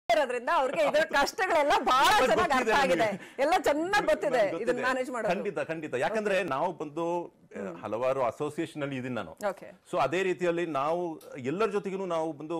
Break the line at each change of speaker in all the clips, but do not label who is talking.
ಇರೋದ್ರಿಂದ ಅವ್ರಿಗೆ ಇದರ ಕಷ್ಟಗಳೆಲ್ಲ ಬಹಳ
ಬಟ್
ಚೆನ್ನಾಗಿ ಅರ್ಥ
ಗೊತ್ತಿದೆ
ಆಗಿದೆ
ನನಗೆ.
ಎಲ್ಲ ಚೆನ್ನಾಗಿ ಗೊತ್ತಿದೆ
ಗೊತ್ತಿದೆ.
ಇದನ್ನ ಮ್ಯಾನೇಜ್ ಮಾಡೋದು
ಖಂಡಿತ ಖಂಡಿತ ಯಾಕಂದ್ರೆ ನಾವು ಬಂದು ಆ, ಹಲವಾರು ಅಸೋಸಿಯೇಷನ್ ಅಲ್ಲಿ ಇದೀನಿ ನಾನು
ಓಕೆ
ಸೊ ಅದೇ ರೀತಿಯಲ್ಲಿ ನಾವು ಎಲ್ಲರ ಜೊತೆಗೂ ನಾವು ಬಂದು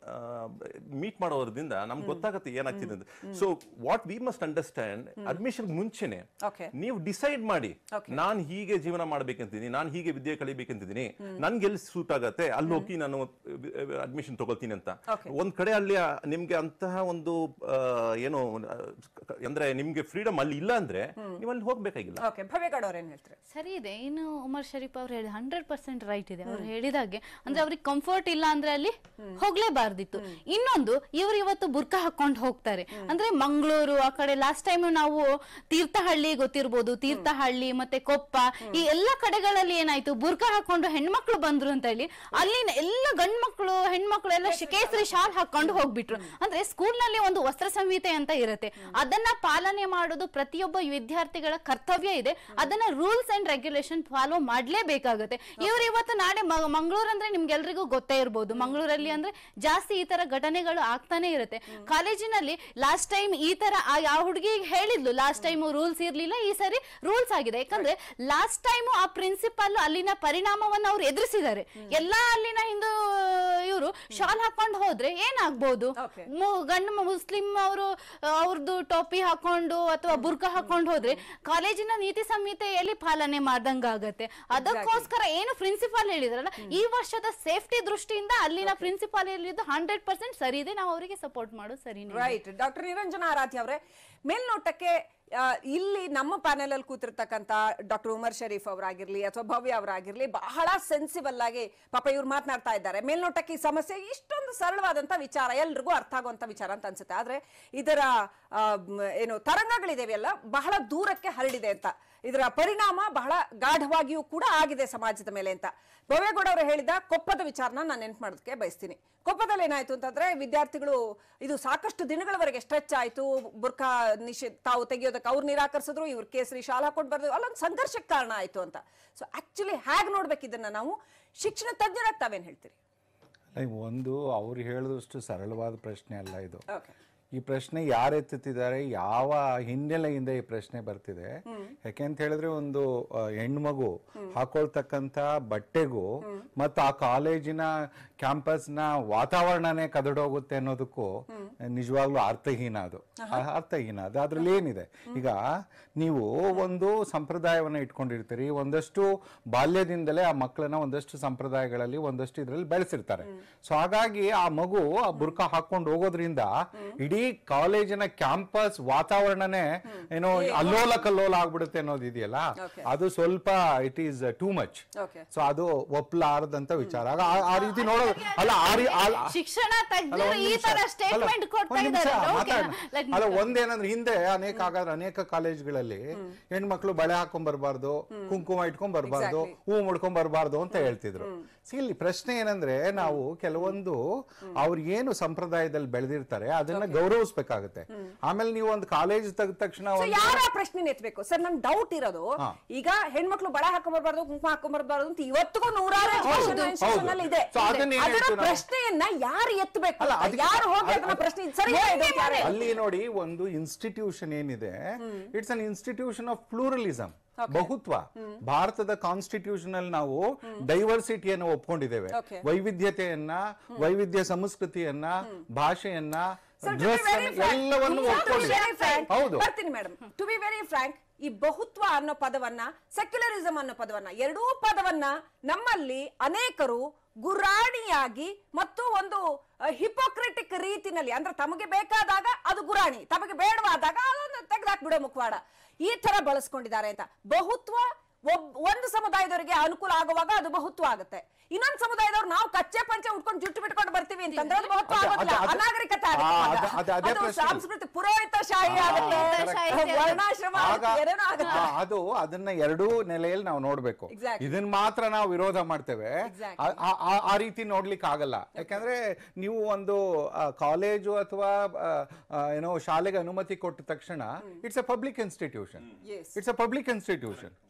ಮೀಟ್ ಮಾಡೋದ್ರಿಂದ ನಮ್ಗೆ ಗೊತ್ತಾಗುತ್ತೆ ಏನಾಗ್ತಿದೆ ಅಂತ so what we must understand admission ಮುಂಚೆನೆ
Okay.
ನೀವು ಡಿಸೈಡ್ ಮಾಡಿ ನಾನ್ ಹೀಗೆ ಜೀವನ ಮಾಡ್ಬೇಕಂತಿದ್ದೀನಿ ನಾನು ಹೀಗೆ ವಿದ್ಯೆ ಕಲಿಬೇಕಂತಿದ್ದೀನಿ ನನ್ಗೆ ಎಲ್ಲಿ ಸೂಟ್ ಆಗತ್ತೆ ಅಲ್ಲಿ ಹೋಗಿ ನಾನು ಅಡ್ಮಿಷನ್ ತಗೊಳ್ತೀನಿ ಅಂತ
Okay.
ಒಂದ್ ಕಡೆ ಅಲ್ಲಿ ಆ, ನಿಮ್ಗೆ ಅಂತಹ ಒಂದು ಆ, ಏನು ಆ, ಅಂದ್ರೆ ನಿಮ್ಗೆ ಫ್ರೀಡಮ್ ಅಲ್ಲಿ ಇಲ್ಲ ಅಂದ್ರೆ ನೀವು ಅಲ್ಲಿ ಹೋಗ್ಬೇಕಾಗಿಲ್ಲ
ಓಕೆ ಭವ್ಯಗೌಡ ಅವ್ರು ಏನ್ ಹೇಳ್ತಾರೆ
ಸರಿ ಇದೆ ಇನ್ನು ಉಮರ್ ಶರೀಫ್ ಅವ್ರು ಹೇಳಿ ಹಂಡ್ರೆಡ್ ಪರ್ಸೆಂಟ್ ರೈಟ್ ಇದೆ ಅವ್ರು ಹೇಳಿದಾಗೆ ಅಂದ್ರೆ ಅವ್ರಿಗೆ ಕಂಫರ್ಟ್ ಇಲ್ಲ ಅಂದ್ರೆ ಅಲ್ಲಿ ಹೋಗ್ಲೇಬಾರ್ದಿತ್ತು ಇನ್ನೊಂದು ಇವ್ರು ಇವತ್ತು ಬುರ್ಕ ಹಾಕೊಂಡು ಹೋಗ್ತಾರೆ ಅಂದ್ರೆ ಮಂಗಳೂರು ಆ ಕಡೆ ಲಾಸ್ಟ್ ಟೈಮ್ ನಾವು ತೀರ್ಥಹಳ್ಳಿ ಗೊತ್ತಿರ್ಬೋದು ತೀರ್ಥಹಳ್ಳಿ ಮತ್ತೆ ಕೊಪ್ಪ ಈ ಎಲ್ಲ ಕಡೆಗಳಲ್ಲಿ ಏನಾಯ್ತು ಬುರ್ಕ ಹಾಕೊಂಡು ಹೆಣ್ಮಕ್ಳು ಬಂದ್ರು ಅಂತ ಹೇಳಿ ಅಲ್ಲಿನ ಎಲ್ಲ ಗಂಡ್ ಮಕ್ಳು ಹೆಣ್ಮಕ್ಳು ಎಲ್ಲ ಶಿ- ಕೇಸರಿ ಶಾಲ್ ಹಾಕೊಂಡು ಹೋಗ್ಬಿಟ್ರು ಅಂದ್ರೆ ಸ್ಕೂಲ್ ನಲ್ಲಿ ಒಂದು ವಸ್ತ್ರ ಸಂಹಿತೆ ಅಂತ ಇರುತ್ತೆ ಅದನ್ನ ಪಾಲನೆ ಮಾಡೋದು ಪ್ರತಿಯೊಬ್ಬ ವಿದ್ಯಾರ್ಥಿಗಳ ಕರ್ತವ್ಯ ಇದೆ ಅದನ್ನ ರೂಲ್ಸ್ ಅಂಡ್ ರೆಗ್ಯುಲೇಷನ್ ಫಾಲೋ ಮಾಡ್ಲೇಬೇಕಾಗುತ್ತೆ ಇವ್ರು ಇವತ್ತು ನಾಳೆ ಮ- ಮಂಗಳೂರು ಅಂದ್ರೆ ನಿಮ್ಗೆಲ್ರಿಗೂ ಗೊತ್ತೇ ಇರ್ಬೋದು ಮಂಗಳೂರಲ್ಲಿ ಅಂದ್ರೆ ಜಾಸ್ತಿ ಈ ತರ ಘಟನೆಗಳು ಆಗ್ತಾನೆ ಇರುತ್ತೆ ಕಾಲೇಜಿನಲ್ಲಿ ಲಾಸ್ಟ್ ಟೈಮ್ ಈ ತರ ಆ ಯಾವ ಹುಡುಗಿ ಹೇಳಿದ್ಲು ಲಾಸ್ಟ್ ಟೈಮ್ ರೂಲ್ಸ್ ಇರ್ಲಿಲ್ಲ ಈ ಸರಿ ರೂಲ್ಸ್ ಆಗಿದೆ ಯಾಕಂದ್ರೆ ಲಾಸ್ಟ್ ಟೈಮ್ ಆ ಪ್ರಿನ್ಸಿಪಲ್ ಅಲ್ಲಿನ ಪರಿಣಾಮವನ್ನು ಅವ್ರು ಎದುರಿಸಿದ್ದಾರೆ ಎಲ್ಲಾ ಅಲ್ಲಿನ ಹಿಂದೂ ಇವರು ಶಾಲ್ ಹಾಕೊಂಡು ಹೋದ್ರೆ ಏನಾಗ್ಬೋದು
Okay.
ಮು- ಗಂಡು ಮುಸ್ಲಿಂ ಅವರು ಅವ್ರದ್ದು ಟೋಪಿ ಹಾಕೊಂಡು ಅಥವಾ ಬುರ್ಕ ಹಾಕೊಂಡು ಹೋದ್ರೆ ಕಾಲೇಜಿನ ನೀತಿ ಸಂಹಿತೆಯಲ್ಲಿ ಪಾಲನೆ ಮಾಡ್ದಂಗಾಗತ್ತೆ ಅದಕ್ಕೋಸ್ಕರ ಏನು ಪ್ರಿನ್ಸಿಪಾಲ್ ಹೇಳಿದ್ರಲ್ಲ ಈ ವರ್ಷದ ಸೇಫ್ಟಿ ದೃಷ್ಟಿಯಿಂದ ಅಲ್ಲಿನ ಪ್ರಿನ್ಸಿಪಾಲ್ ಹೇಳಿದ್ದು ಹಂಡ್ರೆಡ್ ಪರ್ಸೆಂಟ್ ಸರಿ ಇದೆ ನಾವು ಅವರಿಗೆ ಸಪೋರ್ಟ್ ಮಾಡೋದು ಸರಿನೇ
ರೈಟ್ ಡಾಕ್ಟರ್ ನಿರಂಜನ ಆರಾಧ್ಯ ಅವರೇ ಮೇಲ್ನೋಟಕ್ಕೆ ಆ, ಇಲ್ಲಿ ನಮ್ಮ ಪ್ಯಾನೆಲ್ ಅಲ್ಲಿ ಕೂತಿರ್ತಕ್ಕಂತ ಡಾಕ್ಟರ್ ಉಮರ್ ಶರೀಫ್ ಅವರಾಗಿರ್ಲಿ ಅಥವಾ ಭವ್ಯ ಅವರಾಗಿರ್ಲಿ ಬಹಳ ಸೆನ್ಸಿಬಲ್ ಆಗಿ ಪಾಪ ಇವ್ರು ಮಾತನಾಡ್ತಾ ಇದ್ದಾರೆ ಮೇಲ್ನೋಟಕ್ಕೆ ಈ ಸಮಸ್ಯೆ ಇಷ್ಟೊಂದು ಸರಳವಾದಂತ ವಿಚಾರ ಎಲ್ರಿಗೂ ಅರ್ಥ ಆಗುವಂತ ವಿಚಾರ ಅಂತ ಅನ್ಸುತ್ತೆ ಆದ್ರೆ ಇದರ ಆ, ಮ್, ಏನು ತರಂಗಗಳಿದೆಯಲ್ಲ ಬಹಳ ದೂರಕ್ಕೆ ಹರಡಿದೆ ಅಂತ ಇದರ ಪರಿಣಾಮ ಬಹಳ ಗಾಢವಾಗಿಯೂ ಕೂಡ ಆಗಿದೆ ಸಮಾಜದ ಮೇಲೆ ಅಂತ ಭವ್ಯಗೌಡ ಅವರು ಹೇಳಿದ ಕೊಪ್ಪದ ವಿಚಾರನ ನಾನು ನೆನ್ಪು ಮಾಡೋದಕ್ಕೆ ಬಯಸ್ತೀನಿ ಕೊಪ್ಪದಲ್ಲಿ ಏನಾಯ್ತು ಅಂತಂದ್ರೆ ವಿದ್ಯಾರ್ಥಿಗಳು ಇದು ಸಾಕಷ್ಟು ದಿನಗಳವರೆಗೆ ಸ್ಟ್ರೆಚ್ ಆಯ್ತು ಬುರ್ಖಾ ನಿಷೇಧ ತಾವು ತೆಗೆಯೋದಕ್ಕೆ ಅವ್ರು ನಿರಾಕರಿಸಿದ್ರು ಇವ್ರು ಕೇಸರಿ ಶಾಲಾ ಹಾಕೊಂಡು ಬರ್ದು ಅಲ್ಲೊಂದು ಸಂಘರ್ಷಕ್ಕೆ ಕಾರಣ ಆಯ್ತು ಅಂತ ಸೊ ಆಕ್ಚುಲಿ ಹೇಗೆ ನೋಡ್ಬೇಕು ಇದನ್ನ ನಾವು ಶಿಕ್ಷಣ ತಜ್ಞರಾಗಿ ತಾವೇನ್ ಹೇಳ್ತೀರಿ
ಅಲ್ಲ, ಒಂದು ಅವ್ರು ಹೇಳಿದಷ್ಟು ಸರಳವಾದ ಪ್ರಶ್ನೆ ಅಲ್ಲ ಇದು
ಓಕೆ
ಈ ಪ್ರಶ್ನೆ ಯಾರು ಎತ್ತುತ್ತಿದ್ದಾರೆ ಯಾವ ಹಿನ್ನೆಲೆಯಿಂದ ಈ ಪ್ರಶ್ನೆ ಬರ್ತಿದೆ ಯಾಕೆಂತ ಹೇಳಿದ್ರೆ ಒಂದು ಆ, ಹೆಣ್ಮಗು ಹಾಕೊಳ್ತಕ್ಕಂತ ಬಟ್ಟೆಗೂ ಮತ್ತು ಆ ಕಾಲೇಜಿನ ಕ್ಯಾಂಪಸ್ನ ವಾತಾವರಣನೇ ಕದಡೋಗುತ್ತೆ ಅನ್ನೋದಕ್ಕೂ ನಿಜವಾಗ್ಲೂ ಅರ್ಥಹೀನ ಅದು ಆ, ಅರ್ಥಹೀನ ಅದು ಅದ್ರಲ್ಲಿ ಏನಿದೆ ಈಗ ನೀವು ಒಂದು ಸಂಪ್ರದಾಯವನ್ನ ಇಟ್ಕೊಂಡಿರ್ತೀರಿ ಒಂದಷ್ಟು ಬಾಲ್ಯದಿಂದಲೇ ಆ ಮಕ್ಕಳನ್ನ ಒಂದಷ್ಟು ಸಂಪ್ರದಾಯಗಳಲ್ಲಿ ಒಂದಷ್ಟು ಇದರಲ್ಲಿ ಬೆಳೆಸಿರ್ತಾರೆ ಸೊ ಹಾಗಾಗಿ ಆ ಮಗು ಆ ಬುರ್ಕ ಹಾಕೊಂಡು ಹೋಗೋದ್ರಿಂದ ಇಡೀ ಕಾಲೇಜಿನ ಕ್ಯಾಂಪಸ್ ವಾತಾವರಣನೇ ಏನೋ ಅಲ್ಲೋಲ ಕಲ್ಲೋಲ ಆಗ್ಬಿಡುತ್ತೆ ಅನ್ನೋದು ಇದೆಯಲ್ಲ ಅದು ಸ್ವಲ್ಪ it is too much
okay
so ಅದು ಒಪ್ಲಾರದಂತ ವಿಚಾರ ಆಗ ಆ- ಆ ರೀತಿ ನೋಡೋದು ಅಲ್ಲ ಆ ರೀ- ಆ-
ಶಿಕ್ಷಣ
ಅಲ್ಲ,
ತಜ್ಞರು
ಒಂದ್
ಈ
ನಿಮಿಷ.
ತರ
ಅಲ್ಲ,
ಸ್ಟೇಟ್ಮೆಂಟ್ ಕೊಡ್ತಾ
ಒಂದ್ ನಿಮಿಷ
ಇದ್ದಾರೆ
ಮಾತಾಡೋಣ. ಅಲ್ಲ ಒಂದೇನಂದ್ರೆ ಹಿಂದೆ ಅನೇಕ ಆಗಾದ್ರೆ ಅನೇಕ ಕಾಲೇಜ್ಗಳಲ್ಲಿ ಹೆಣ್ಮಕ್ಳು ಬಳೆ ಹಾಕೊಂಡ್ ಬರ್ಬಾರ್ದು ಕುಂಕುಮ ಇಟ್ಕೊಂಡ್ ಬರ್ಬಾರ್ದು ಹೂ ಮುಡ್ಕೊಂಡ್ ಬರ್ಬಾರ್ದು ಅಂತ ಹೇಳ್ತಿದ್ರು See, ಇಲ್ಲಿ ಪ್ರಶ್ನೆ ಏನಂದ್ರೆ ನಾವು ಕೆಲವೊಂದು ಅವ್ರು ಏನು ಸಂಪ್ರದಾಯದಲ್ಲಿ ಬೆಳೆದಿರ್ತಾರೆ ಅದನ್ನ ಗೌರವಿಸ್ಬೇಕಾಗತ್ತೆ ಆಮೇಲೆ ನೀವು ಒಂದು ಕಾಲೇಜ್ ತೆಗೆದ ತಕ್ಷಣ
ಸೊ
ಒಂದು
ಯಾರ ಪ್ರಶ್ನೆ ಎತ್ತಬೇಕು ಸರ್ ನನ್ ಡೌಟ್ ಇರೋದು
ಹಾ.
ಈಗ ಹೆಣ್ಮಕ್ಳು ಬಳೆ ಹಾಕೊಂಬರ್ಬಾರ್ದು ಕುಂಕುಮ ಹಾಕೊಂಬರ್ಬಾರ್ದು ಅಂತ ಇವತ್ತಿಗೂ ನೂರಾರು education
ಹೌದು,
institution ಅಲ್ಲಿ ಇದೆ
So ಅದನ್ನ ಏನ್
ಅದರ
ಹೇಳ್ತೀವಿ ನಾವು?
ಪ್ರಶ್ನೆಯನ್ನ ಯಾರು ಎತ್ತಬೇಕು
ಅಲ್ಲ,
ಅಂತ?
ಅದಕ್ಕೆ-
ಯಾರು ಹೋಗಿ
ಅದ್-
ಅದನ್ನ
ಅದ್-
ಪ್ರಶ್ನೆ ಸರಿ ಇದೆ ಅಂತ ಯಾರು
ಅಲ್ಲಿ ನೋಡಿ ಒಂದು ಇನ್ಸ್ಟಿಟ್ಯೂಷನ್ ಏನಿದೆ it's an institution of pluralism ಬಹುತ್ವ ಭಾರತದ ಕಾನ್ಸ್ಟಿಟ್ಯೂಷನ್ ಅಲ್ಲಿ ನಾವು ಡೈವರ್ಸಿಟಿಯನ್ನು ಒಪ್ಕೊಂಡಿದ್ದೇವೆ
Okay.
ವೈವಿಧ್ಯತೆಯನ್ನ ವೈವಿಧ್ಯ ಸಂಸ್ಕೃತಿಯನ್ನ ಭಾಷೆಯನ್ನ
Sir, to be
dress
very frank,
ಎಲ್ಲವನ್ನು
to be
ಒಪ್ಕೊಂಡಿದ್ದೇವೆ
very frank,
ಹೌದು
ಬರ್ತೀನಿ madam to be very frank ಈ ಬಹುತ್ವ ಅನ್ನೋ ಪದವನ್ನ ಸೆಕ್ಯುಲರಿಸಂ ಅನ್ನೋ ಪದವನ್ನ ಎರಡೂ ಪದವನ್ನ ನಮ್ಮಲ್ಲಿ ಅನೇಕರು ಗುರಾಣಿಯಾಗಿ ಮತ್ತು ಒಂದು ಹಿಪೋಕ್ರಿಟಿಕ್ ರೀತಿನಲ್ಲಿ ಅಂದ್ರೆ ತಮಗೆ ಬೇಕಾದಾಗ ಅದು ಗುರಾಣಿ ತಮಗೆ ಬೇಡವಾದಾಗ ಅದನ್ನು ತೆಗೆದಾಕ್ಬಿಡೋ ಮುಖವಾಡ ಈ ತರ ಬಳಸ್ಕೊಂಡಿದ್ದಾರೆ ಅಂತ ಬಹುತ್ವ ಒಬ್ ಒಂದು ಸಮುದಾಯದವರಿಗೆ ಅನುಕೂಲ ಆಗುವಾಗ ಅದು ಬಹುತ್ವ ಆಗುತ್ತೆ ಇನ್ನೊಂದು ಸಮುದಾಯದವ್ರು ನಾವು ಕಚ್ಚೆ ಪಂಚೆ ಉಟ್ಕೊಂಡು ಜುಟ್ಟು ಬಿಟ್ಕೊಂಡು ಬರ್ತೀವಿ ಅಂತಂದ್ರೆ ಅದು ಬಹುತ್ವ
ಅದು-
ಆಗೋದಿಲ್ಲ
ಅದು-
ಅನಾಗರಿಕತೆ
ಆ,
ಆಗುತ್ತೆ
ಅದು-
ಅವಾಗ.
ಅದು- ಅದೇ
ಅದು
ಪ್ರಶ್ನೆ.
ಸಾಂಸ್ಕೃತಿಕ ಪುರೋಹಿತ ಶಾಹಿ
ಆ,
ಆಗುತ್ತೆ
correct.
ವರ್ಣಾಶ್ರಮ
ಆಗ
ಆಗುತ್ತೆ, ಏನೇನೋ ಆಗುತ್ತೆ
ಆ, ಅದು ಅದನ್ನ ಎರಡೂ ನೆಲೆಯಲ್ಲಿ ನಾವು ನೋಡ್ಬೇಕು
Exactly.
ಇದನ್ನ ಮಾತ್ರ ನಾವು ವಿರೋಧ ಮಾಡ್ತೇವೆ
Exactly.
ಆ- ಆ- ಆ- ಆ ರೀತಿ ನೋಡ್ಲಿಕ್ಕೆ ಆಗಲ್ಲ ಯಾಕಂದ್ರೆ ನೀವು ಒಂದು ಕಾಲೇಜು ಅಥವಾ ಆ, ಆ, ಏನೋ ಶಾಲೆಗೆ ಅನುಮತಿ ಕೊಟ್ಟ ತಕ್ಷಣ it's a public institution
Yes.
It's a public institution
yes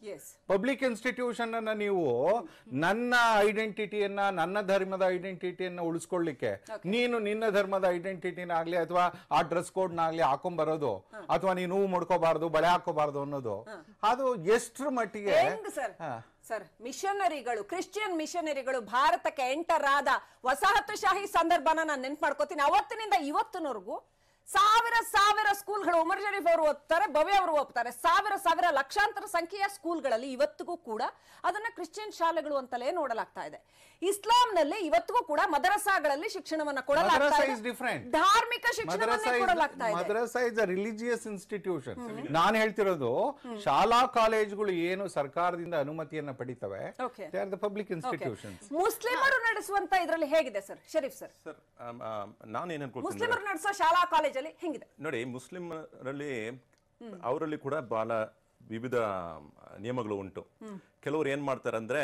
public institution ಅನ್ನ ನೀವು ನನ್ನ ಐಡೆಂಟಿಟಿಯನ್ನ ನನ್ನ ಧರ್ಮದ ಐಡೆಂಟಿಟಿಯನ್ನ ಉಳಿಸ್ಕೊಳ್ಳಿಕ್ಕೆ ನೀನು ನಿನ್ನ ಧರ್ಮದ ಐಡೆಂಟಿಟಿನಾಗ್ಲಿ ಅಥವಾ ಆ ಡ್ರೆಸ್ ಕೋಡ್ನಾಗ್ಲಿ ಹಾಕೊಂಡ್ ಬರೋದು ಅಥವಾ ನೀನು ಹೂ ಮುಡ್ಕೋಬಾರ್ದು ಬಳೆ ಹಾಕೋಬಾರ್ದು ಅನ್ನೋದು ಅದು ಎಷ್ಟ್ರ ಮಟ್ಟಿಗೆ
ಹೆಂಗ್ ಸರ್
ಹಾ.
ಸರ್ ಮಿಷನರಿಗಳು ಕ್ರಿಶ್ಚಿಯನ್ ಮಿಷನರಿಗಳು ಭಾರತಕ್ಕೆ ಎಂಟರ್ ಆದ ವಸಾಹತುಶಾಹಿ ಸಂದರ್ಭನ ನಾನು ನೆನ್ಪು ಮಾಡ್ಕೋತೀನಿ ಅವತ್ತಿನಿಂದ ಇವತ್ತಿನವರೆಗೂ ಸಾವಿರ ಸಾವಿರ ಸ್ಕೂಲ್ಗಳು ಉಮರ್ ಶರೀಫ್ ಅವರು ಓದ್ತಾರೆ ಭವ್ಯ ಅವರು ಓದ್ತಾರೆ ಸಾವಿರ ಸಾವಿರ ಲಕ್ಷಾಂತರ ಸಂಖ್ಯೆಯ ಸ್ಕೂಲ್ಗಳಲ್ಲಿ ಇವತ್ತಿಗೂ ಕೂಡ ಅದನ್ನ ಕ್ರಿಶ್ಚಿಯನ್ ಶಾಲೆಗಳು ಅಂತಲೇ ನೋಡಲಾಗ್ತಾ ಇದೆ ಇಸ್ಲಾಂನಲ್ಲಿ ಇವತ್ತಿಗೂ ಕೂಡ ಮದರಸಾಗಳಲ್ಲಿ ಶಿಕ್ಷಣವನ್ನ ಕೊಡಲಾಗ್ತಾ
ಮದ್ರಸಾ
ಇದೆ
is different.
ಧಾರ್ಮಿಕ ಶಿಕ್ಷಣವನ್ನೇ ಕೊಡಲಾಗ್ತಾ ಇದೆ
madrasa is a religious institution ನಾನು ಹೇಳ್ತಿರೋದು ಶಾಲಾ ಕಾಲೇಜುಗಳು ಏನು ಸರ್ಕಾರದಿಂದ ಅನುಮತಿಯನ್ನ ಪಡಿತವೆ
Okay.
They are the public institutions
ಮುಸ್ಲಿಮರು ನಡೆಸುವಂತ ಇದರಲ್ಲಿ ಹೇಗಿದೆ ಸರ್ ಶರೀಫ್ ಸರ್
ಸರ್ ನಾನು ಏನು ಅನ್ಕೊಳ್ತೀನಿ
ಮುಸ್ಲಿಮರು ನಡೆಸೋ ಶಾಲಾ ಕಾಲೇಜಲ್ಲಿ ಹೆಂಗಿದೆ
ನೋಡಿ ಮುಸ್ಲಿಮರಲ್ಲಿ ಅವರಲ್ಲಿ ಕೂಡ ಬಹಳ ವಿವಿಧ ನಿಯಮಗಳು ಉಂಟು ಕೆಲವರು ಏನ್ ಮಾಡ್ತಾರೆ ಅಂದ್ರೆ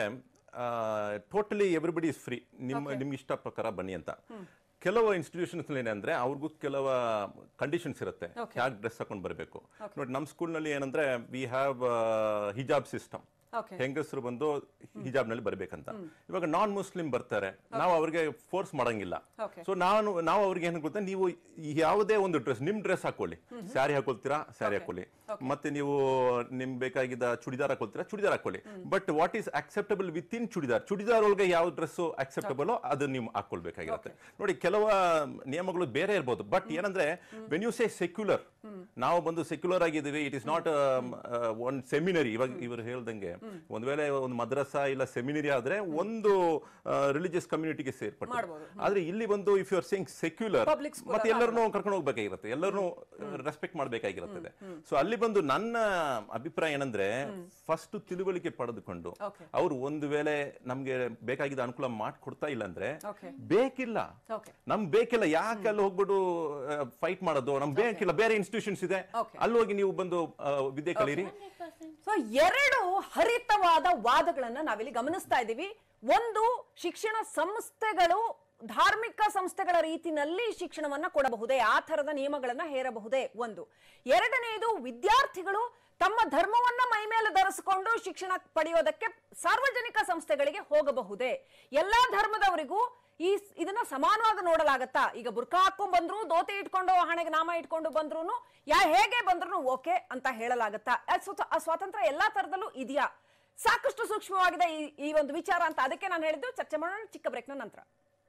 ಟೋಟಲಿ ಎವ್ರಿಬಡಿ ಇಸ್ ಫ್ರೀ ನಿಮ್ಮ ನಿಮ್ಗೆ ಇಷ್ಟ ಪ್ರಕಾರ ಬನ್ನಿ ಅಂತ ಕೆಲವು ಇನ್ಸ್ಟಿಟ್ಯೂಷನ್ಸ್ ಏನಂದ್ರೆ ಅವ್ರಿಗೂ ಕೆಲವ ಕಂಡೀಷನ್ಸ್ ಇರುತ್ತೆ ಹ್ಯಾಕ್ ಡ್ರೆಸ್ ಹಾಕೊಂಡು ಬರಬೇಕು ನೋಡಿ ನಮ್ಮ ಸ್ಕೂಲ್ನಲ್ಲಿ ಏನಂದ್ರೆ we have hijab system
Okay.
ಹೆಂಗಸರು ಬಂದು ಹಿಜಾಬ್ ನಲ್ಲಿ ಬರ್ಬೇಕಂತ ಇವಾಗ ನಾನ್ ಮುಸ್ಲಿಂ ಬರ್ತಾರೆ ನಾವು ಅವ್ರಿಗೆ ಫೋರ್ಸ್ ಮಾಡಂಗಿಲ್ಲ
Okay.
ಸೊ ನಾನು ನಾವು ಅವ್ರಿಗೆ ಏನು ಗೊತ್ತಾ ನೀವು ಯಾವುದೇ ಒಂದು ಡ್ರೆಸ್ ನಿಮ್ ಡ್ರೆಸ್ ಹಾಕೊಳ್ಳಿ ಸ್ಯಾರಿ ಹಾಕೊಳ್ತೀರಾ ಸ್ಯಾರಿ ಹಾಕೊಳ್ಳಿ ಮತ್ತೆ ನೀವು ನಿಮ್ ಬೇಕಾಗಿದ್ದ ಚುಡಿದಾರ್ ಹಾಕೊಳ್ತೀರಾ ಚುಡಿದಾರ್ ಹಾಕೊಳ್ಳಿ but what is acceptable with in churidar churidar ಒಳಗೆ ಯಾವ ಡ್ರೆಸ್ ಅಕ್ಸೆಪ್ಟಬಲ್ ಅದು ನೀವು ಹಾಕೊಳ್ಬೇಕಾಗಿರುತ್ತೆ ನೋಡಿ ಕೆಲವು ನಿಯಮಗಳು ಬೇರೆ ಇರ್ಬೋದು ಬಟ್ ಏನಂದ್ರೆ ವೆನ್ ಯು ಸೇ ಸೆಕ್ಯುಲರ್ ನಾವು ಬಂದು ಸೆಕ್ಯುಲರ್ ಆಗಿದ್ದೀವಿ it is not one seminary ಇವಾಗ ಇವರು ಹೇಳ್ದಂಗೆ ಒಂದ್ ವೇಳೆ ಒಂದು ಮದ್ರಸಾ ಇಲ್ಲ ಸೆಮಿನರಿ ಆದ್ರೆ ಒಂದು ರಿಲಿಜಿಯಸ್ ಕಮ್ಯುನಿಟಿಗೆ ಸೇರ್ಪಟ್ಟು
ಮಾಡ್ಬೋದು.
ಆದ್ರೆ ಇಲ್ಲಿ ಬಂದು if you are saying secular
Public school
ಮತ್ತೆ ಎಲ್ಲರನ್ನೂ ಕರ್ಕೊಂಡು ಹೋಗ್ಬೇಕಾಗಿರುತ್ತೆ ಎಲ್ಲರನ್ನೂ ರೆಸ್ಪೆಕ್ಟ್ ಮಾಡ್ಬೇಕಾಗಿರುತ್ತದೆ ಸೊ ಅಲ್ಲಿ ಬಂದು ನನ್ನ ಅಭಿಪ್ರಾಯ ಏನಂದ್ರೆ ಫಸ್ಟ್ ತಿಳುವಳಿಕೆ ಪಡೆದುಕೊಂಡು
Okay.
ಅವರು ಒಂದು ವೇಳೆ ನಮ್ಗೆ ಬೇಕಾಗಿದ್ದ ಅನುಕೂಲ ಮಾಡ್ಕೊಡ್ತಾ ಇಲ್ಲ ಅಂದ್ರೆ
Okay.
ಬೇಕಿಲ್ಲ
Okay.
ನಮ್ ಬೇಕಿಲ್ಲ ಯಾಕೆ ಅಲ್ಲಿ ಹೋಗ್ಬಿಟ್ಟು ಫೈಟ್ ಮಾಡೋದು ನಮ್ ಬೇಕಿಲ್ಲ ಬೇರೆ ಇನ್ಸ್ಟಿಟ್ಯೂಷನ್ಸ್ ಇದೆ
Okay.
ಅಲ್ಲಿ ಹೋಗಿ ನೀವು ಬಂದು ಆ, ವಿದ್ಯೆ ಕಲೀರಿ
ಸೊ ಎರಡು ಹರಿತವಾದ ವಾದಗಳನ್ನ ನಾವಿಲ್ಲಿ ಗಮನಿಸ್ತಾ ಇದ್ದೀವಿ ಒಂದು ಶಿಕ್ಷಣ ಸಂಸ್ಥೆಗಳು ಧಾರ್ಮಿಕ ಸಂಸ್ಥೆಗಳ ರೀತಿನಲ್ಲಿ ಶಿಕ್ಷಣವನ್ನ ಕೊಡಬಹುದೇ ಆ ತರದ ನಿಯಮಗಳನ್ನ ಹೇರಬಹುದೇ ಒಂದು ಎರಡನೆಯದು ವಿದ್ಯಾರ್ಥಿಗಳು ತಮ್ಮ ಧರ್ಮವನ್ನ ಮೈಮೇಲೆ ಧರಿಸಿಕೊಂಡು ಶಿಕ್ಷಣ ಪಡೆಯೋದಕ್ಕೆ ಸಾರ್ವಜನಿಕ ಸಂಸ್ಥೆಗಳಿಗೆ ಹೋಗಬಹುದೇ ಎಲ್ಲಾ ಧರ್ಮದವರಿಗೂ ಈ ಇದನ್ನ ಸಮಾನವಾಗಿ ನೋಡಲಾಗತ್ತಾ ಈಗ ಬುರ್ಕಾ ಹಾಕೊಂಡ್ ಬಂದ್ರು ದೋತಿ ಇಟ್ಕೊಂಡು ಹಣೆಗೆ ನಾಮ ಇಟ್ಕೊಂಡು ಬಂದ್ರು ಯಾ ಹೇಗೆ ಬಂದ್ರು ಓಕೆ ಅಂತ ಹೇಳಲಾಗತ್ತಾ ಆ ಸ್ವತ- ಆ ಸ್ವಾತಂತ್ರ್ಯ ಎಲ್ಲಾ ತರದಲ್ಲೂ ಇದೆಯಾ ಸಾಕಷ್ಟು ಸೂಕ್ಷ್ಮವಾಗಿದೆ ಈ ಈ ಒಂದು ವಿಚಾರ ಅಂತ ಅದಕ್ಕೆ ನಾನು ಹೇಳಿದ್ದು ಚರ್ಚೆ ಮಾಡೋಣ ಚಿಕ್ಕ ಬ್ರೇಕ್ನ ನಂತರ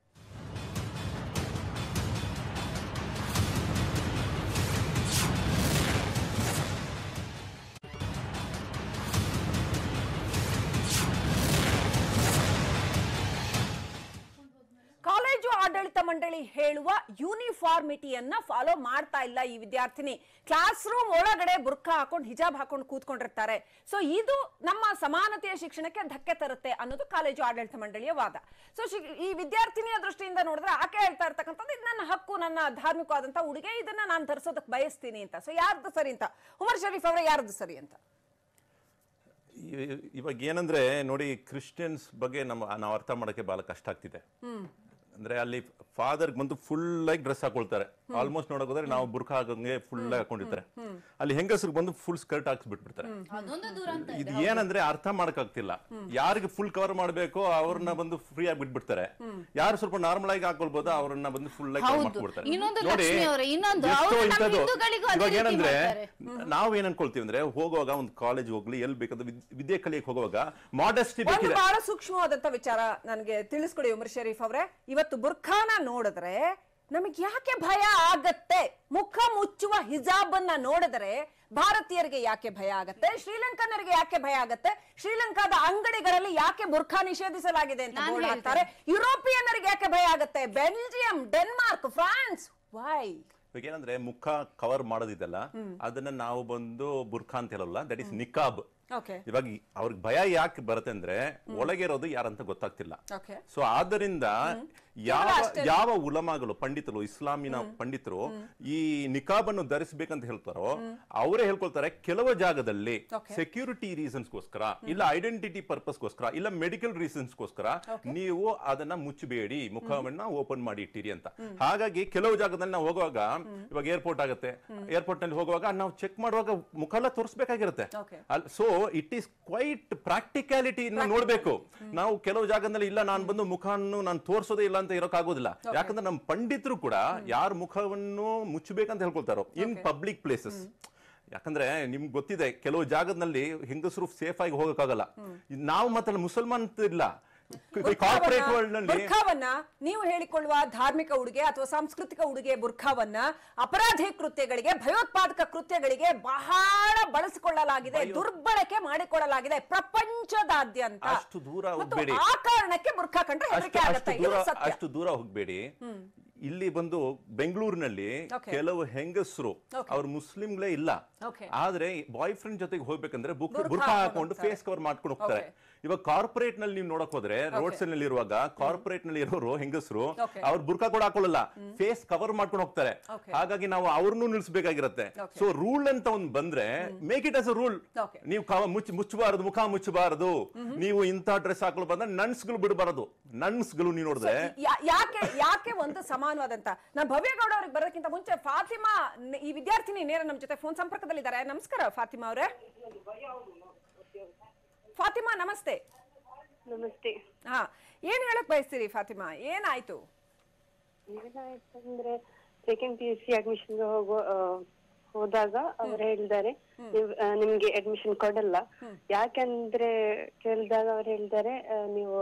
ಕಾಲೇಜು ಆಡಳಿತ ಮಂಡಳಿ ಹೇಳುವ ಯೂನಿಫಾರ್ಮಿಟಿಯನ್ನ ಫಾಲೋ ಮಾಡ್ತಾ ಇಲ್ಲ ಈ ವಿದ್ಯಾರ್ಥಿನಿ ಕ್ಲಾಸ್ ರೂಮ್ ಒಳಗಡೆ ಬುರ್ಖಾ ಹಾಕೊಂಡು ಹಿಜಾಬ್ ಹಾಕೊಂಡು ಕೂತ್ಕೊಂಡಿರ್ತಾರೆ ಸೊ ಇದು ನಮ್ಮ ಸಮಾನತೆಯ ಶಿಕ್ಷಣಕ್ಕೆ ಧಕ್ಕೆ ತರುತ್ತೆ ಅನ್ನೋದು ಕಾಲೇಜು ಆಡಳಿತ ಮಂಡಳಿಯ ವಾದ ಸೊ ಈ ವಿದ್ಯಾರ್ಥಿನಿಯ ದೃಷ್ಟಿಯಿಂದ ನೋಡಿದ್ರೆ ಆಕೆ ಹೇಳ್ತಾ ಇರ್ತಕ್ಕಂಥದ್ದು ಇದು ನನ್ನ ಹಕ್ಕು ನನ್ನ ಧಾರ್ಮಿಕವಾದಂತ ಉಡುಗೆ ಇದನ್ನ ನಾನು ಧರಿಸೋದಕ್ಕೆ ಬಯಸ್ತೀನಿ ಅಂತ ಸೊ ಯಾರ್ದು ಸರಿ ಅಂತ ಉಮರ್ ಶರೀಫ್ ಅವರೇ ಯಾರ್ದು ಸರಿ ಅಂತ
ಇ- ಇವಾಗ ಏನಂದ್ರೆ ನೋಡಿ ಕ್ರಿಶ್ಚಿಯನ್ಸ್ ಬಗ್ಗೆ ನಮ್ಮ ನಾವು ಅರ್ಥ ಮಾಡಕ್ಕೆ ಬಹಳ ಕಷ್ಟ ಆಗ್ತಿದೆ ಅಂದ್ರೆ ಅಲ್ಲಿ ಫಾದರ್ ಬಂದು ಫುಲ್ ಆಗಿ ಡ್ರೆಸ್ ಹಾಕೊಳ್ತಾರೆ ಆಲ್ಮೋಸ್ಟ್ ನೋಡಕ್ ಹೋದ್ರೆ ನಾವು ಬುರ್ಖಾ ಹಾಕಂಗೆ ಫುಲ್ ಆಗಿ ಹಾಕೊಂಡಿರ್ತಾರೆ ಅಲ್ಲಿ ಹೆಂಗಸ್ರಿಗೆ ಬಂದು ಫುಲ್ ಸ್ಕರ್ಟ್ ಹಾಕ್ಸ್ ಬಿಟ್ಬಿಡ್ತಾರೆ
ಅದೊಂದು ದೂರ ಅಂತ
ಇದು ಏನಂದ್ರೆ ಅರ್ಥ ಮಾಡಕ್ಕಾಗ್ತಿಲ್ಲ ಯಾರಿಗೆ ಫುಲ್ ಕವರ್ ಮಾಡ್ಬೇಕೋ ಅವ್ರನ್ನ ಬಂದು ಫ್ರೀ ಆಗಿ ಬಿಟ್ಬಿಡ್ತಾರೆ ಯಾರು ಸ್ವಲ್ಪ ನಾರ್ಮಲ್ ಆಗಿ ಹಾಕೊಳ್ಬೋದೋ ಅವ್ರನ್ನ ಬಂದು ಫುಲ್ ಆಗಿ cover
ಹೌದು.
ಮಾಡ್ಬಿಡ್ತಾರೆ
ಇನ್ನೊಂದು
ನೋಡಿ
ಲಕ್ಷ್ಮಿ ಅವರೇ, ಇನ್ನೊಂದು
ಎಷ್ಟೋ
ಅವ್ರು ನಮ್ಮ
ಇಂಥದ್ದು.
ಹಿಂದೂಗಳಿಗೂ ಅದೇ
ಇವಾಗ
ರೀತಿ
ಏನಂದ್ರೆ
ಮಾಡ್ತಾರೆ.
ನಾವ್ ಏನ್ ಅನ್ಕೊಳ್ತೀವಿ ಅಂದ್ರೆ ಹೋಗುವಾಗ ಒಂದು ಕಾಲೇಜ್ ಹೋಗ್ಲಿ ಎಲ್ಲಿ ಬೇಕಾದ್ರೆ ವಿದ್- ವಿದ್ಯೆ ಕಲಿಯಕ್ ಹೋಗುವಾಗ ಮಾಡಸ್ಟಿ
ಒಂದು
ಬೇಕಿದೆ
ಬಹಳ ಸೂಕ್ಷ್ಮವಾದಂತ ವಿಚಾರ ನನಗೆ ತಿಳಿಸ್ಕೊಡಿ ಉಮರ್ ಶರೀಫ್ ಅವರೇ ಇವತ್ತು ಬುರ್ಖಾನ ನೋಡಿದ್ರೆ ನಮಗೆ ಯಾಕೆ ಭಯ ಆಗತ್ತೆ ಮುಖ ಮುಚ್ಚುವ ಹಿಜಾಬ್ ಅನ್ನ ನೋಡಿದ್ರೆ ಭಾರತೀಯರಿಗೆ ಯಾಕೆ ಭಯ ಆಗತ್ತೆ ಶ್ರೀಲಂಕನ್ನರಿಗೆ ಯಾಕೆ ಭಯ ಆಗತ್ತೆ ಶ್ರೀಲಂಕಾದ ಅಂಗಡಿಗಳಲ್ಲಿ ಯಾಕೆ ಬುರ್ಖಾ ನಿಷೇಧಿಸಲಾಗಿದೆ ಅಂತ
ನಾನ್
ಬೋರ್ಡ್ ಹಾಕ್ತಾರೆ ಯುರೋಪಿಯನ್ನರಿಗೆ ಯಾಕೆ ಭಯ ಆಗತ್ತೆ ಬೆಲ್ಜಿಯಂ ಡೆನ್ಮಾರ್ಕ್ ಫ್ರಾನ್ಸ್ ವೈ
ಇವಾಗ ಏನಂದ್ರೆ ಮುಖ ಕವರ್ ಮಾಡೋದಿದೆಲ್ಲ ಅದನ್ನ ನಾವು ಬಂದು ಬುರ್ಖಾ ಅಂತ ಹೇಳಲ್ಲ ದಟ್ ಇಸ್ ನಿಕಾಬ್
ಓಕೆ
ಇವಾಗ ಈ- ಅವ್ರಿಗೆ ಭಯ ಯಾಕೆ ಬರುತ್ತೆ ಅಂದ್ರೆ ಒಳಗೆ ಇರೋದು ಯಾರಂತ ಗೊತ್ತಾಗ್ತಿಲ್ಲ
ಓಕೆ
ಸೊ ಆದ್ದರಿಂದ ಯಾವ ಯಾವ ಉಲಮಾಗಳು ಪಂಡಿತರು ಇಸ್ಲಾಮಿನ ಪಂಡಿತರು ಈ ನಿಕಾಬ್ ಅನ್ನು ಧರಿಸಬೇಕಂತ ಹೇಳ್ತಾರೋ ಅವರೇ ಹೇಳ್ಕೊಳ್ತಾರೆ ಕೆಲವು ಜಾಗದಲ್ಲಿ
Okay.
ಸೆಕ್ಯೂರಿಟಿ ರೀಸನ್ಸ್ಗೋಸ್ಕರ ಇಲ್ಲ ಐಡೆಂಟಿಟಿ ಪರ್ಪಸ್ಗೋಸ್ಕರ ಇಲ್ಲ ಮೆಡಿಕಲ್ ರೀಸನ್ಸ್ಗೋಸ್ಕರ ನೀವು ಅದನ್ನ ಮುಚ್ಚಬೇಡಿ ಮುಖವನ್ನ ಓಪನ್ ಮಾಡಿ ಇಟ್ಟಿರಿ ಅಂತ ಹಾಗಾಗಿ ಕೆಲವು ಜಾಗದಲ್ಲಿ ನಾವು ಹೋಗುವಾಗ ಇವಾಗ ಏರ್ಪೋರ್ಟ್ ಆಗುತ್ತೆ ಏರ್ಪೋರ್ಟ್ ನಲ್ಲಿ ಹೋಗುವಾಗ ನಾವು ಚೆಕ್ ಮಾಡುವಾಗ ಮುಖ ಎಲ್ಲ ತೋರಿಸ್ಬೇಕಾಗಿರುತ್ತೆ
Okay.
So it is quite practicality ನೋಡ್ಬೇಕು ನಾವು ಕೆಲವು ಜಾಗದಲ್ಲಿ ಇಲ್ಲ ನಾನು ಬಂದು ಮುಖವನ್ನು ನಾನು ತೋರಿಸೋದೇ ಇಲ್ಲ ಅಂತ ಇರೋಕ್ಕಾಗೋದಿಲ್ಲ ಯಾಕಂದ್ರೆ ನಮ್ಮ ಪಂಡಿತರು ಕೂಡ ಯಾರ ಮುಖವನ್ನು ಮುಚ್ಚಬೇಕಂತ ಹೇಳ್ಕೊಳ್ತಾರೋ ಇನ್ ಪಬ್ಲಿಕ್ ಪ್ಲೇಸಸ್ ಯಾಕಂದ್ರೆ ನಿಮ್ಗೆ ಗೊತ್ತಿದೆ ಕೆಲವು ಜಾಗದಲ್ಲಿ ಹೆಂಗಸರು ಸೇಫ್ ಆಗಿ ಹೋಗಕ್ಕಾಗಲ್ಲ ನಾವು ಮತ್ತೆ ಮುಸಲ್ಮಾನ್ ಅಂತ ಇಲ್ಲ ಕಾರ್ಪೊರೇಟ್ ವರ್ಲ್ಡ್ ನಲ್ಲಿ
ಬುರ್ಖಾವನ್ನ ನೀವು ಹೇಳಿಕೊಳ್ಳುವ ಧಾರ್ಮಿಕ ಉಡುಗೆ ಅಥವಾ ಸಾಂಸ್ಕೃತಿಕ ಉಡುಗೆ ಬುರ್ಖಾವನ್ನ ಅಪರಾಧಿ ಕೃತ್ಯಗಳಿಗೆ ಭಯೋತ್ಪಾದಕ ಕೃತ್ಯಗಳಿಗೆ ಬಹಳ ಬಳಸಿಕೊಳ್ಳಲಾಗಿದೆ ದುರ್ಬಳಕೆ ಮಾಡಿಕೊಳ್ಳಲಾಗಿದೆ ಪ್ರಪಂಚದಾದ್ಯಂತ
ಅಷ್ಟು ದೂರ
ಮತ್ತು
ಹೋಗ್ಬೇಡಿ.
ಆ ಕಾರಣಕ್ಕೆ ಬುರ್ಖಾ ಕಂಡ್ರೆ
ಅಷ್ಟು
ಹೆದರಿಕೆ
ಅಷ್ಟು
ಆಗುತ್ತೆ
ದೂರ
ಇದು ಸತ್ಯ
ಅಷ್ಟು ದೂರ ಹೋಗ್ಬೇಡಿ ಇಲ್ಲಿ ಬಂದು ಬೆಂಗಳೂರಿನಲ್ಲಿ
Okay.
ಕೆಲವು ಹೆಂಗಸರು
Okay.
ಅವ್ರು ಮುಸ್ಲಿಂಗಳೇ ಇಲ್ಲ
Okay.
ಆದ್ರೆ ಬಾಯ್ ಫ್ರೆಂಡ್ ಜೊತೆಗೆ ಹೋಗ್ಬೇಕಂದ್ರೆ ಬುಕ್
ಬುರ್ಖಾ
ಬುರ್ಖಾ
ಹಾಕೊಂಡು
ಹಾಕೊಂಡು
ಹೋಗ್ತಾರೆ.
ಫೇಸ್ ಕವರ್ ಮಾಡ್ಕೊಂಡು ಹೋಗ್ತಾರೆ
Okay.
ಇವಾಗ ಕಾರ್ಪೊರೇಟ್ ನಲ್ಲಿ ನೀವು ನೋಡಕ್ ಹೋದ್ರೆ ರೋಡ್ ಸೈಡ್ ನಲ್ಲಿ ಇರುವಾಗ ಕಾರ್ಪೊರೇಟ್ ನಲ್ಲಿ ಇರೋರು ಹೆಂಗಸರು
Okay.
ಅವ್ರು ಬುರ್ಖಾ ಕೂಡ ಹಾಕೊಳ್ಳಲ್ಲ ಫೇಸ್ ಕವರ್ ಮಾಡ್ಕೊಂಡು ಹೋಗ್ತಾರೆ
Okay.
ಹಾಗಾಗಿ ನಾವು ಅವ್ರನ್ನೂ ನಿಲ್ಸ್ಬೇಕಾಗಿರತ್ತೆ
Okay.
ಸೊ ರೂಲ್ ಅಂತ ಒಂದ್ ಬಂದ್ರೆ make it as a rule
Okay.
ನೀವು ಕವ ಮುಚ್ಚ ಮುಚ್ಚಬಾರದು ಮುಖ ಮುಚ್ಚಬಾರದು ನೀವು ಇಂಥ ಡ್ರೆಸ್ ಹಾಕೊಳ್ಳೋ ಬಂದ್ರೆ ನನ್ಸ್ಗಳು ಬಿಡಬಾರದು ನನ್ಸ್ಗಳು ನೀವು ನೋಡಿದ್ರೆ
ಯಾ- ಯಾಕೆ ಯಾಕೆ ಒಂದು ಸಮಾನವಾದಂತ ನಾನು ಭವ್ಯಗೌಡ ಅವ್ರಿಗೆ ಬರೋದಕ್ಕಿಂತ ಮುಂಚೆ ಫಾತಿಮಾ ನ- ಈ ವಿದ್ಯಾರ್ಥಿನಿ ನೇರ ನಮ್ಮ ಜೊತೆ ಫೋನ್ ಸಂಪರ್ಕದಲ್ಲಿದ್ದಾರೆ ನಮಸ್ಕಾರ ಫಾತಿಮಾ ಅವರೇ ಫಾತಿಮಾ ನಮಸ್ತೆ
ನಮಸ್ತೆ
ಹಾ ಏನ್ ಹೇಳಕ್ ಬಯಸ್ತೀರಿ ಫಾತಿಮಾ ಏನಾಯ್ತು
ಏನಾಯ್ತಂದ್ರೆ second P U C admission ಹೋಗುವ ಆ, ಹೋದಾಗ ಅವ್ರು ಹೇಳಿದ್ದಾರೆ ನೀವ್- ಆ, ನಿಮ್ಗೆ ಅಡ್ಮಿಷನ್ ಕೊಡಲ್ಲ ಯಾಕಂದ್ರೆ ಕೇಳಿದಾಗ ಅವ್ರು ಹೇಳಿದ್ದಾರೆ ಆ, ನೀವು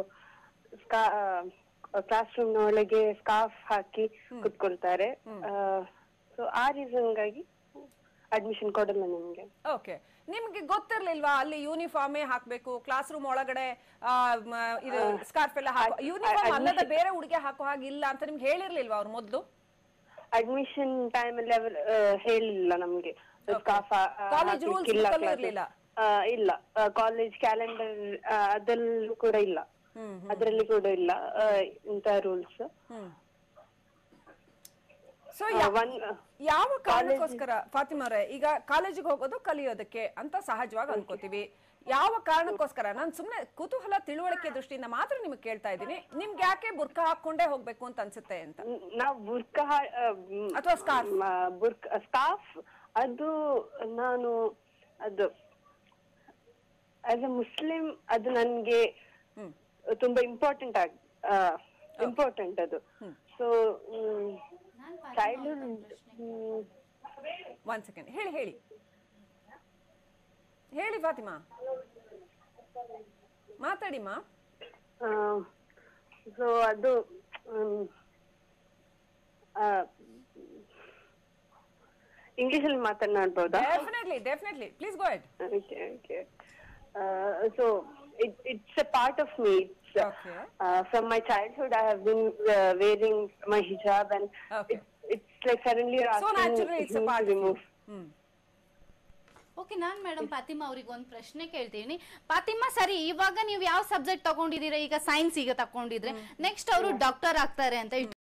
ಕ್ಲಾಸ್ ರೂಮ್ ನ ಒಳಗೆ ಸ್ಕಾರ್ಫ್ ಹಾಕಿ ಕುತ್ಕೊಳ್ತಾರೆ ಸೊ ಆ ರೀಸನ್ಗಾಗಿ ಅಡ್ಮಿಷನ್ ಕೊಡಲ್ಲ ನಿಮ್ಗೆ
ಓಕೆ ನಿಮ್ಗೆ ಗೊತ್ತಿರ್ಲಿಲ್ವಾ ಅಲ್ಲಿ ಯೂನಿಫಾರ್ಮೇ ಹಾಕ್ಬೇಕು ಕ್ಲಾಸ್ ರೂಮ್ ಒಳಗಡೆ ಆ, ಮ, ಇದು ಸ್ಕಾರ್ಫ್ ಎಲ್ಲ ಹಾಕೋ
ಅದ್-
ಯೂನಿಫಾರ್ಮ್
ಅದ್-
ಅಲ್ಲದ ಬೇರೆ ಉಡುಗೆ ಹಾಕೋ ಹಾಗಿಲ್ಲ ಅಂತ ನಿಮ್ಗೆ ಹೇಳಿರ್ಲಿಲ್ವಾ ಅವ್ರು ಮೊದ್ಲು
ಅಡ್ಮಿಷನ್ ಟೈಮ್ ಅಲ್ಲಿ ಅವರು ಹೇಳಿಲ್ಲ ನಮ್ಗೆ ಸ್ಕಾರ್ಫ್
College rules book ಅಲ್ಲೂ ಇರ್ಲಿಲ್ಲ?
ಇಲ್ಲ ಕಾಲೇಜ್ ಕ್ಯಾಲೆಂಡರ್ ಅದಲ್ಲೂ ಕೂಡ ಇಲ್ಲ ಅದ್ರಲ್ಲಿ ಕೂಡ ಇಲ್ಲ ಆ, ಇಂಥ ರೂಲ್ಸ್
ಸೊ
ಒನ್
ಯಾವ ಕಾರಣಕ್ಕೋಸ್ಕರ ಫಾತಿಮಾ ಅವರೇ ಈಗ ಕಾಲೇಜಿಗೆ ಹೋಗೋದು ಕಲಿಯೋದಕ್ಕೆ ಅಂತ ಸಹಜವಾಗಿ ಅನ್ಕೋತೀವಿ ಯಾವ ಕಾರಣಕ್ಕೋಸ್ಕರ ನಾನು ಸುಮ್ನೆ ಕುತೂಹಲ ತಿಳುವಳಿಕೆ ದೃಷ್ಟಿಯಿಂದ ಮಾತ್ರ ನಿಮ್ಗೆ ಕೇಳ್ತಾ ಇದ್ದೀನಿ ನಿಮ್ಗೆ ಯಾಕೆ ಬುರ್ಕ ಹಾಕೊಂಡೇ ಹೋಗ್ಬೇಕು ಅಂತ ಅನ್ಸುತ್ತೆ ಅಂತ
ನಾವು ಬುರ್ಕ
ಅಥವಾ scarf?
ಬುರ್ಕ ಸ್ಕಾರ್ಫ್ ಅದು ನಾನು ಅದು ಆಸ್ ಅ ಮುಸ್ಲಿಂ ಅದು ನನ್ಗೆ ತುಂಬಾ ಇಂಪಾರ್ಟೆಂಟ್ ಆಗ್ ಇಂಪಾರ್ಟೆಂಟ್ ಅದು ಸೊ ಚೈಲ್ಡ್ಹುಡ್
ಒನ್ ಸೆಕೆಂಡ್ ಹೇಳಿ ಹೇಳಿ ಹೇಳಿ ಫಾತಿಮಾ ಮಾತಾಡಿಮಾ
ಸೊ ಅದು ಇಂಗ್ಲಿಷ್ ಅಲ್ಲಿ ಮಾತನಾಡ್ಬೋದಾ
definitely definitely please go ahead
Okay, okay. Uh, so it, it's a part of me. It's,
Okay.
Uh, from my childhood, I have been uh, wearing my hijab, and
Okay.
it, it's like suddenly you're
So
asking
naturally it's a
me
part
to
of you.
remove.
ಹ್ಮ್
okay ನಾನ್ madam Fatima ಅವ್ರಿಗೆ ಒಂದು ಪ್ರಶ್ನೆ ಕೇಳ್ತೀನಿ ಫಾತಿಮಾ ಸರಿ ಇವಾಗ ನೀವು ಯಾವ ಸಬ್ಜೆಕ್ಟ್ ತಗೊಂಡಿದ್ದೀರಾ ಈಗ ಸೈನ್ಸ್ ಈಗ ತಗೊಂಡಿದ್ರೆ ನೆಕ್ಸ್ಟ್ ಅವರು ಡಾಕ್ಟರ್ ಆಗ್ತಾರೆ ಅಂತ